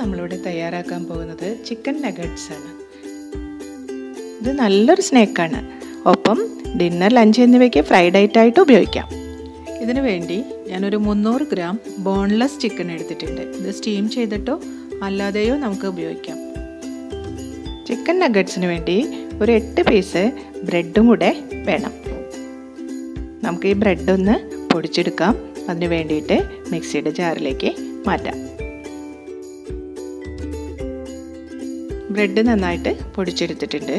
നമ്മളിവിടെ തയ്യാറാക്കാൻ പോകുന്നത് ചിക്കൻ നഗറ്റ്സ് ആണ് ഇത് നല്ലൊരു സ്നാക്കാണ് ഒപ്പം ഡിന്നർ ലഞ്ച് എന്നിവയ്ക്ക് ഫ്രൈഡ് ആയിട്ട് ഉപയോഗിക്കാം ഇതിനു വേണ്ടി ഞാനൊരു മുന്നൂറ് ഗ്രാം ബോൺലെസ് ചിക്കൻ എടുത്തിട്ടുണ്ട് ഇത് സ്റ്റീം ചെയ്തിട്ടോ അല്ലാതെയോ നമുക്ക് ഉപയോഗിക്കാം ചിക്കൻ നഗറ്റ്സിന് വേണ്ടി ഒരു എട്ട് പീസ് ബ്രെഡും കൂടെ വേണം നമുക്ക് ഈ ബ്രെഡ് ഒന്ന് പൊടിച്ചെടുക്കാം അതിന് വേണ്ടിയിട്ട് മിക്സിയുടെ ജാറിലേക്ക് മാറ്റാം ബ്രെഡ് നന്നായിട്ട് പൊടിച്ചെടുത്തിട്ടുണ്ട്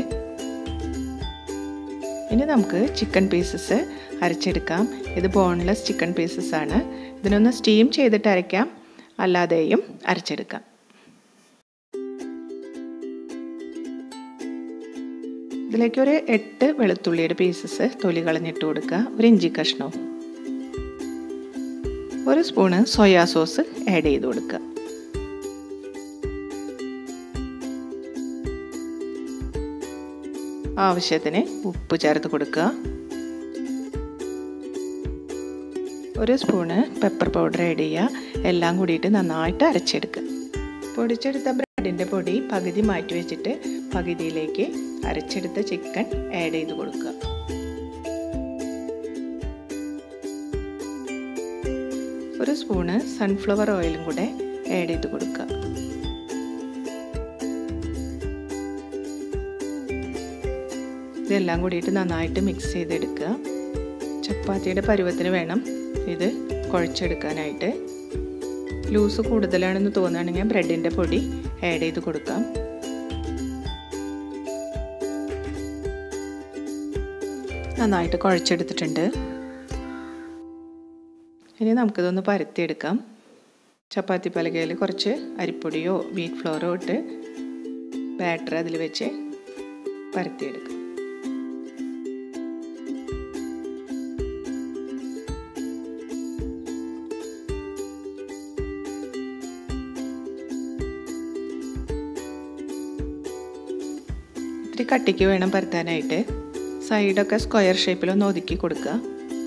ഇനി നമുക്ക് ചിക്കൻ പീസസ് അരച്ചെടുക്കാം ഇത് ബോൺലെസ് ചിക്കൻ പീസസ് ആണ് ഇതിനൊന്ന് സ്റ്റീം ചെയ്തിട്ട് അരയ്ക്കാം അല്ലാതെയും അരച്ചെടുക്കാം ഇതിലേക്ക് ഒരു എട്ട് വെളുത്തുള്ളിയുടെ പീസസ് തൊലി കളഞ്ഞിട്ട് കൊടുക്കുക ഒരു ഇഞ്ചി കഷ്ണവും ഒരു സ്പൂണ് സോയാ സോസ് ആഡ് ചെയ്ത് കൊടുക്കുക ആവശ്യത്തിന് ഉപ്പ് ചേർത്ത് കൊടുക്കുക ഒരു സ്പൂണ് പെപ്പർ പൗഡർ ആഡ് ചെയ്യുക എല്ലാം കൂടിയിട്ട് നന്നായിട്ട് അരച്ചെടുക്കുക പൊടിച്ചെടുത്ത ബ്രെഡിൻ്റെ പൊടി പകുതി മാറ്റി വെച്ചിട്ട് പകുതിയിലേക്ക് അരച്ചെടുത്ത ചിക്കൻ ആഡ് ചെയ്ത് കൊടുക്കുക ഒരു സ്പൂണ് സൺഫ്ലവർ ഓയിലും കൂടെ ആഡ് ചെയ്ത് കൊടുക്കുക ഇതെല്ലാം കൂടിയിട്ട് നന്നായിട്ട് മിക്സ് ചെയ്തെടുക്കുക ചപ്പാത്തിയുടെ പരുവത്തിന് വേണം ഇത് കുഴച്ചെടുക്കാനായിട്ട് ലൂസ് കൂടുതലാണെന്ന് തോന്നുകയാണെങ്കിൽ ബ്രെഡിൻ്റെ പൊടി ആഡ് ചെയ്ത് കൊടുക്കാം നന്നായിട്ട് കുഴച്ചെടുത്തിട്ടുണ്ട് ഇനി നമുക്കിതൊന്ന് പരത്തിയെടുക്കാം ചപ്പാത്തി പലകയിൽ കുറച്ച് അരിപ്പൊടിയോ വീറ്റ് ഫ്ലോറോ ഇട്ട് ബാറ്റർ അതിൽ വെച്ച് പരത്തിയെടുക്കാം ഇത്തിരി കട്ടിക്ക് വേണം പരത്താനായിട്ട് സൈഡൊക്കെ സ്ക്വയർ ഷേപ്പിലൊന്ന് ഒതുക്കി കൊടുക്കുക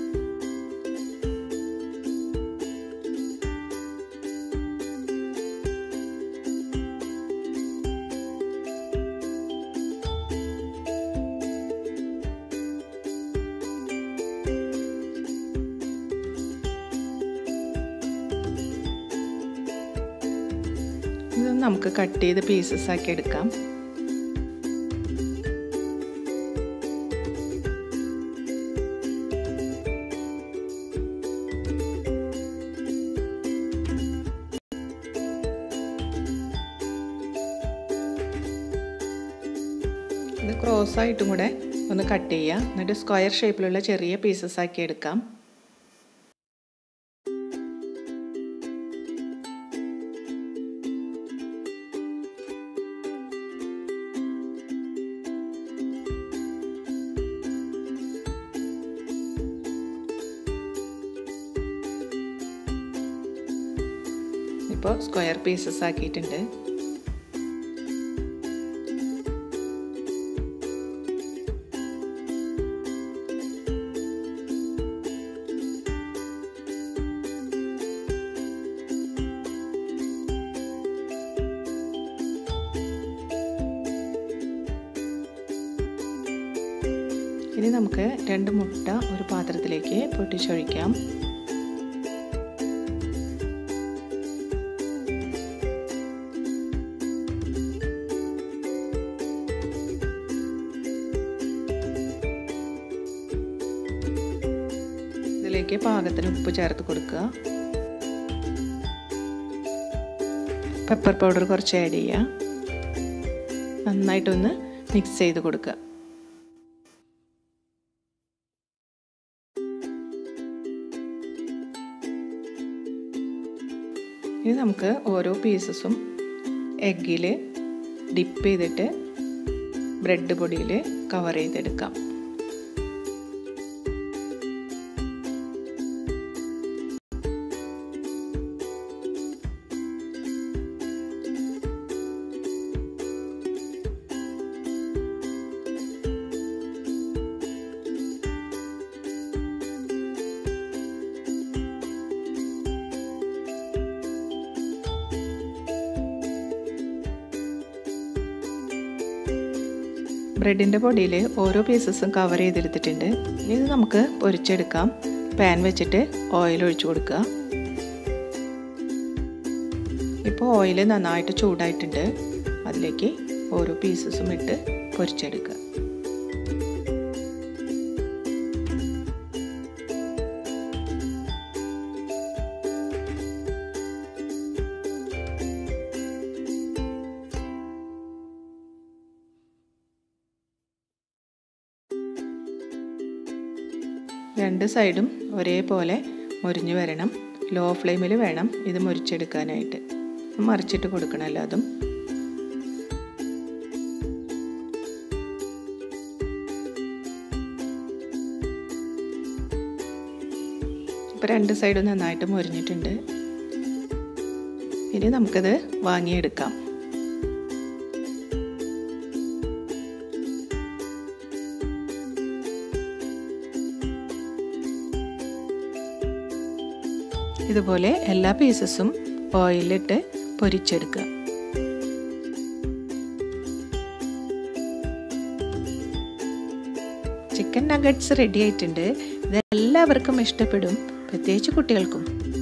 ഇത് നമുക്ക് കട്ട് ചെയ്ത് പീസസ് ആക്കി എടുക്കാം ഇത് ക്രോസ് ആയിട്ടും കൂടെ ഒന്ന് കട്ട് ചെയ്യുക എന്നിട്ട് സ്ക്വയർ ഷേപ്പിലുള്ള ചെറിയ പീസസ് ആക്കി എടുക്കാം ഇപ്പോൾ സ്ക്വയർ പീസസ് ആക്കിയിട്ടുണ്ട് ഇനി നമുക്ക് രണ്ട് മുട്ട ഒരു പാത്രത്തിലേക്ക് പൊട്ടിച്ചൊഴിക്കാം ഇതിലേക്ക് പാകത്തിന് ഉപ്പ് ചേർത്ത് കൊടുക്കുക പെപ്പർ പൗഡർ കുറച്ച് ആഡ് ചെയ്യുക നന്നായിട്ടൊന്ന് മിക്സ് ചെയ്ത് കൊടുക്കുക ഇനി നമുക്ക് ഓരോ പീസസും എഗ്ഗിൽ ഡിപ്പ് ചെയ്തിട്ട് ബ്രെഡ് പൊടിയിൽ കവർ ചെയ്തെടുക്കാം ബ്രെഡിൻ്റെ പൊടിയിൽ ഓരോ പീസസും കവർ ചെയ്തെടുത്തിട്ടുണ്ട് ഇനി ഇത് നമുക്ക് പൊരിച്ചെടുക്കാം പാൻ വെച്ചിട്ട് ഓയിൽ ഒഴിച്ചു കൊടുക്കുക ഇപ്പോൾ ഓയിൽ നന്നായിട്ട് ചൂടായിട്ടുണ്ട് അതിലേക്ക് ഓരോ പീസസും ഇട്ട് പൊരിച്ചെടുക്കുക രണ്ട് സൈഡും ഒരേപോലെ മുരിഞ്ഞു വരണം ലോ ഫ്ലെയിമിൽ വേണം ഇത് മുരിച്ചെടുക്കാനായിട്ട് മറിച്ചിട്ട് കൊടുക്കണമല്ലോ അതും ഇപ്പോൾ രണ്ട് സൈഡും നന്നായിട്ട് മുരിഞ്ഞിട്ടുണ്ട് ഇനി നമുക്കിത് വാങ്ങിയെടുക്കാം ഇതുപോലെ എല്ലാ പീസസും ഓയിലിട്ട് പൊരിച്ചെടുക്കുക ചിക്കൻ നഗറ്റ്സ് റെഡി ആയിട്ടുണ്ട് ഇത് എല്ലാവർക്കും ഇഷ്ടപ്പെടും പ്രത്യേകിച്ച് കുട്ടികൾക്കും